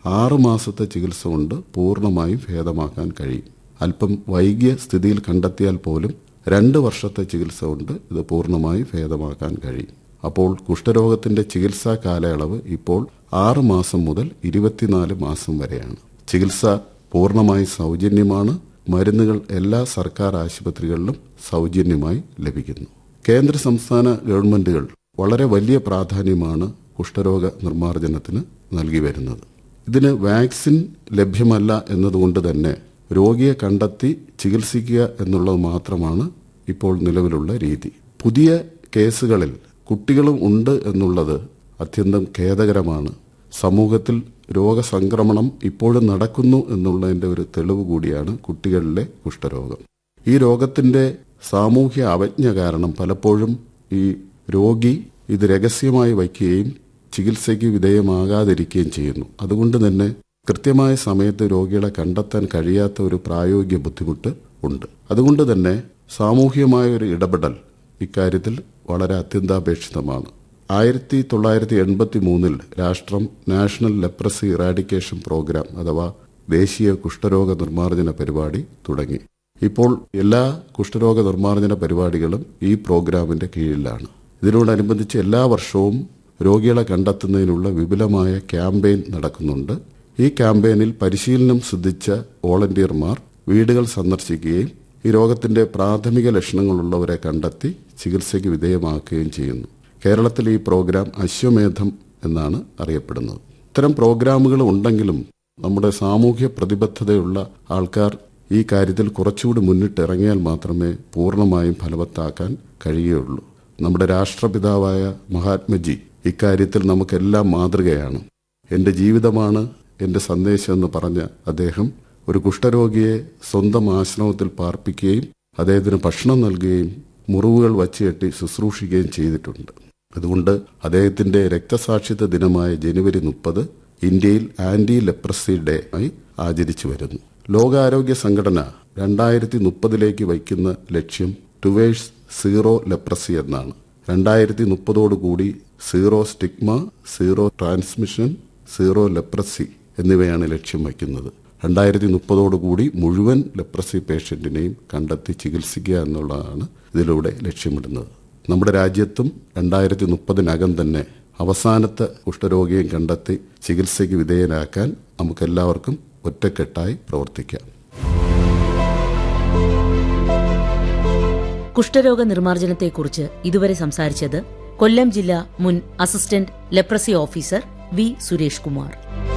ആറ് മാസത്തെ ചികിത്സ കൊണ്ട് പൂർണ്ണമായും ഭേദമാക്കാൻ കഴിയും അല്പം വൈകിയ സ്ഥിതിയിൽ കണ്ടെത്തിയാൽ പോലും രണ്ട് വർഷത്തെ ചികിത്സ കൊണ്ട് ഇത് പൂർണ്ണമായി ഭേദമാക്കാൻ കഴിയും അപ്പോൾ കുഷ്ഠരോഗത്തിന്റെ ചികിത്സാ കാലയളവ് ഇപ്പോൾ ആറ് മാസം മുതൽ ഇരുപത്തിനാല് മാസം വരെയാണ് ചികിത്സ പൂർണ്ണമായി സൗജന്യമാണ് മരുന്നുകൾ എല്ലാ സർക്കാർ ആശുപത്രികളിലും സൗജന്യമായി ലഭിക്കുന്നു കേന്ദ്ര സംസ്ഥാന ഗവൺമെന്റുകൾ വളരെ വലിയ പ്രാധാന്യമാണ് കുഷ്ഠരോഗ നിർമ്മാർജ്ജനത്തിന് നൽകി വരുന്നത് ഇതിന് വാക്സിൻ ലഭ്യമല്ല എന്നതുകൊണ്ട് തന്നെ രോഗിയെ കണ്ടെത്തി ചികിത്സിക്കുക എന്നുള്ളത് മാത്രമാണ് ഇപ്പോൾ നിലവിലുള്ള രീതി പുതിയ കേസുകളിൽ കുട്ടികളും ഉണ്ട് എന്നുള്ളത് അത്യന്തം ഖേദകരമാണ് സമൂഹത്തിൽ രോഗസംക്രമണം ഇപ്പോഴും നടക്കുന്നു എന്നുള്ളതിന്റെ ഒരു തെളിവ് കൂടിയാണ് കുട്ടികളിലെ കുഷ്ഠരോഗം ഈ രോഗത്തിന്റെ സാമൂഹ്യ അവജ്ഞ കാരണം പലപ്പോഴും ഈ രോഗി ഇത് രഹസ്യമായി വയ്ക്കുകയും ചികിത്സയ്ക്ക് വിധേയമാകാതിരിക്കുകയും ചെയ്യുന്നു അതുകൊണ്ട് തന്നെ കൃത്യമായ സമയത്ത് രോഗികളെ കണ്ടെത്താൻ കഴിയാത്ത ഒരു പ്രായോഗിക ബുദ്ധിമുട്ട് ഉണ്ട് അതുകൊണ്ട് തന്നെ സാമൂഹികമായ ഒരു ഇടപെടൽ ഇക്കാര്യത്തിൽ വളരെ അത്യന്താപേക്ഷിതമാണ് ആയിരത്തി തൊള്ളായിരത്തി എൺപത്തി മൂന്നിൽ രാഷ്ട്രം നാഷണൽ ലെപ്രസി ഇറാഡിക്കേഷൻ പ്രോഗ്രാം അഥവാ ദേശീയ കുഷ്ഠരോഗ നിർമ്മാർജ്ജന പരിപാടി തുടങ്ങി ഇപ്പോൾ എല്ലാ കുഷ്ഠരോഗ നിർമ്മാർജ്ജന പരിപാടികളും ഈ പ്രോഗ്രാമിന്റെ കീഴിലാണ് ഇതിനോടനുബന്ധിച്ച് എല്ലാ വർഷവും രോഗികളെ കണ്ടെത്തുന്നതിനുള്ള വിപുലമായ ക്യാമ്പയിൻ നടക്കുന്നുണ്ട് ഈ ക്യാമ്പയിനിൽ പരിശീലനം സിദ്ധിച്ച വോളണ്ടിയർമാർ വീടുകൾ സന്ദർശിക്കുകയും ഈ രോഗത്തിന്റെ പ്രാഥമിക ലക്ഷണങ്ങളുള്ളവരെ കണ്ടെത്തി ചികിത്സയ്ക്ക് വിധേയമാക്കുകയും ചെയ്യുന്നു കേരളത്തിൽ ഈ പ്രോഗ്രാം അശ്വമേധം എന്നാണ് അറിയപ്പെടുന്നത് ഇത്തരം പ്രോഗ്രാമുകൾ ഉണ്ടെങ്കിലും നമ്മുടെ സാമൂഹ്യ പ്രതിബദ്ധതയുള്ള ആൾക്കാർ ഈ കാര്യത്തിൽ കുറച്ചുകൂടി മുന്നിട്ടിറങ്ങിയാൽ മാത്രമേ പൂർണ്ണമായും ഫലവത്താക്കാൻ കഴിയുകയുള്ളൂ നമ്മുടെ രാഷ്ട്രപിതാവായ മഹാത്മജി ഇക്കാര്യത്തിൽ നമുക്കെല്ലാം മാതൃകയാണ് എന്റെ ജീവിതമാണ് എന്റെ സന്ദേശം എന്ന് പറഞ്ഞ അദ്ദേഹം ഒരു കുഷ്ഠരോഗിയെ സ്വന്തം ആശ്രമത്തിൽ പാർപ്പിക്കുകയും അദ്ദേഹത്തിന് ഭക്ഷണം നൽകുകയും മുറിവുകൾ വച്ചുകെട്ടി ശുശ്രൂഷിക്കുകയും ചെയ്തിട്ടുണ്ട് അതുകൊണ്ട് അദ്ദേഹത്തിന്റെ രക്തസാക്ഷിത്വ ദിനമായ ജനുവരി മുപ്പത് ഇന്ത്യയിൽ ആന്റി ലെപ്രസി ഡേ ആയി ആചരിച്ചു വരുന്നു ലോകാരോഗ്യ സംഘടന രണ്ടായിരത്തി മുപ്പതിലേക്ക് വയ്ക്കുന്ന ലക്ഷ്യം ടുവേഴ്സ് സീറോ ലെപ്രസി എന്നാണ് രണ്ടായിരത്തി മുപ്പതോടുകൂടി zero stigma zero transmission zero leprosy എന്നിവയാണ് ലക്ഷ്യം വയ്ക്കുന്നത് രണ്ടായിരത്തി മുപ്പതോടുകൂടി മുഴുവൻ ലെപ്രസി പേഷ്യന്റിനെയും കണ്ടെത്തി ചികിത്സിക്കുക എന്നുള്ളതാണ് ഇതിലൂടെ ലക്ഷ്യമിടുന്നത് നമ്മുടെ രാജ്യത്തും രണ്ടായിരത്തി മുപ്പതിനകം തന്നെ അവസാനത്തെ കുഷ്ഠരോഗിയെ കണ്ടെത്തി ചികിത്സയ്ക്ക് വിധേയനാക്കാൻ നമുക്കെല്ലാവർക്കും ഒറ്റക്കെട്ടായി പ്രവർത്തിക്കാം കുഷ്ഠരോഗ നിർമ്മാർജ്ജനത്തെക്കുറിച്ച് ഇതുവരെ സംസാരിച്ചത് കൊല്ലം ജില്ലാ മുൻ assistant leprosy officer V Suresh Kumar